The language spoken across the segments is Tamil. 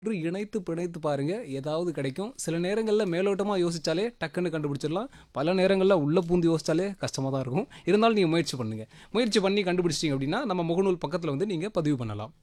ஒன்று இணைத்து பிணைத்து பாருங்க ஏதாவது கிடைக்கும் சில நேரங்களில் மேலோட்டமாக யோசிச்சாலே டக்குன்னு கண்டுபிடிச்சிடலாம் பல நேரங்களில் உள்ள பூந்து யோசிச்சாலே கஷ்டமாக தான் இருக்கும் இருந்தாலும் நீங்கள் முயற்சி பண்ணுங்க முயற்சி பண்ணி கண்டுபிடிச்சிட்டிங்க அப்படின்னா நம்ம முகநூல் பக்கத்தில் வந்து நீங்கள் பதிவு பண்ணலாம்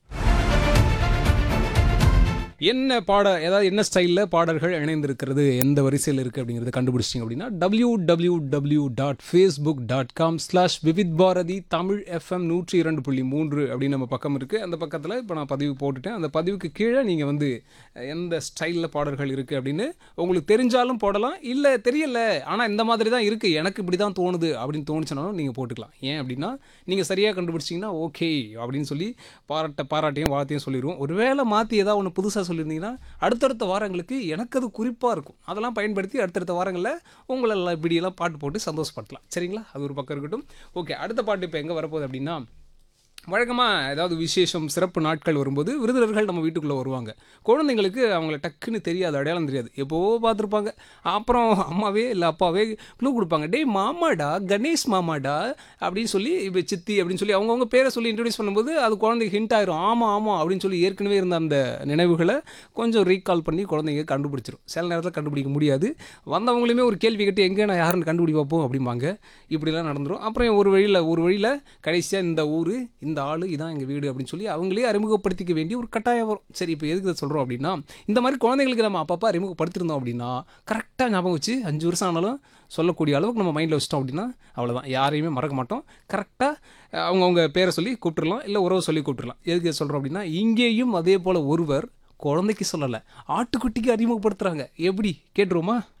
என்ன பாட ஏதாவது என்ன ஸ்டைலில் பாடல்கள் இணைந்திருக்கிறது எந்த வரிசையில் இருக்குது அப்படிங்கிறது கண்டுபிடிச்சிங்க அப்படின்னா W W W dot Facebook dot com slash Vividh Bharati Tamil FM நூற்றி இரண்டு புள்ளி மூன்று அப்படின்னு நம்ம பக்கம் இருக்குது அந்த பக்கத்தில் இப்போ நான் பதிவு போட்டுட்டேன் அந்த பதிவுக்கு கீழே நீங்கள் வந்து எந்த ஸ்டைலில் பாடல்கள் இருக்குது அப்படின்னு உங்களுக்கு தெரிஞ்சாலும் போடலாம் இல்லை தெரியல ஆனால் இந்த மாதிரி தான் இருக்குது எனக்கு இப்படி தான் தோணுது அப்படின்னு தோணுச்சுனாலும் நீங்கள் போட்டுக்கலாம் ஏன் அப்படின்னா நீங்கள் சரியாக கண்டுபிடிச்சிங்கன்னா ஓகே அப்படின்னு சொல்லி பாராட்ட பாராட்டியும் வாழ்த்தையும் சொல்லிடுவோம் ஒருவேளை மாற்றி ஏதாவது ஒன்று புதுசாக சொல்லியிருந்தீங்கன்னா அடுத்தடுத்த வாரங்களுக்கு எனக்கு அது குறிப்பாக இருக்கும் அதெல்லாம் பயன்படுத்தி அடுத்தடுத்த வாரங்களில் உங்களை எல்லாம் இப்படியெல்லாம் பாட்டு போட்டு சந்தோஷப்படுத்தலாம் சரிங்களா அது ஒரு பக்கம் இருக்கட்டும் ஓகே அடுத்த பாட்டு இப்போ எங்கே வரப்போகுது அப்படின்னா வழக்கமாக ஏதாவது விசேஷம் சிறப்பு நாட்கள் வரும்போது விருந்தினர்கள் நம்ம வீட்டுக்குள்ளே வருவாங்க குழந்தைங்களுக்கு அவங்கள டக்குன்னு தெரியாது அடையாளம் தெரியாது எப்போவோ பார்த்துருப்பாங்க அப்புறம் அம்மாவே இல்லை அப்பாவே க்ளூ கொடுப்பாங்க டேய் மாமாடா கணேஷ் மாமாடா அப்படின்னு சொல்லி இப்போ சித்தி அப்படின்னு சொல்லி அவங்கவுங்க பேரை சொல்லி இன்ட்ரடியூஸ் பண்ணும்போது அது குழந்தைக்கு ஹிண்ட் ஆயிரும் ஆமாம் ஆமாம் அப்படின்னு சொல்லி ஏற்கனவே இருந்த அந்த நினைவுகளை கொஞ்சம் ரீகால் பண்ணி குழந்தைங்க கண்டுபிடிச்சிரும் சில நேரத்தில் கண்டுபிடிக்க முடியாது வந்தவங்களுமே ஒரு கேள்வி கேட்டு எங்கே நான் யாருன்னு கண்டுபிடி பார்ப்போம் அப்படிம்பாங்க இப்படிலாம் நடந்துரும் அப்புறம் ஒரு வழியில் ஒரு வழியில் கடைசியாக இந்த ஊர் இந்த ஆள் இதான் எங்கள் வீடு அப்படின்னு சொல்லி அவங்களே அறிமுகப்படுத்திக்க வேண்டிய ஒரு கட்டாயம் வரும் சரி இப்போ எதுக்கு இதை சொல்கிறோம் அப்படின்னா இந்த மாதிரி குழந்தைங்களுக்கு நம்ம அப்பப்போ அறிமுகப்படுத்திருந்தோம் அப்படின்னா கரெக்டாக ஞாபகம் வச்சு அஞ்சு வருஷம் ஆனாலும் சொல்லக்கூடிய அளவுக்கு நம்ம மைண்டில் வச்சிட்டோம் அப்படின்னா அவ்வளோதான் யாரையுமே மறக்க மாட்டோம் கரெக்டாக அவங்கவுங்க பேரை சொல்லி கூப்பிட்டுறலாம் இல்லை உறவை சொல்லி கூப்பிட்டுறலாம் எதுக்கு இதை சொல்கிறோம் அப்படின்னா இங்கேயும் அதே போல் ஒருவர் குழந்தைக்கு சொல்லலை ஆட்டுக்குட்டிக்கு அறிமுகப்படுத்துகிறாங்க எப்படி கேட்டுருவோமா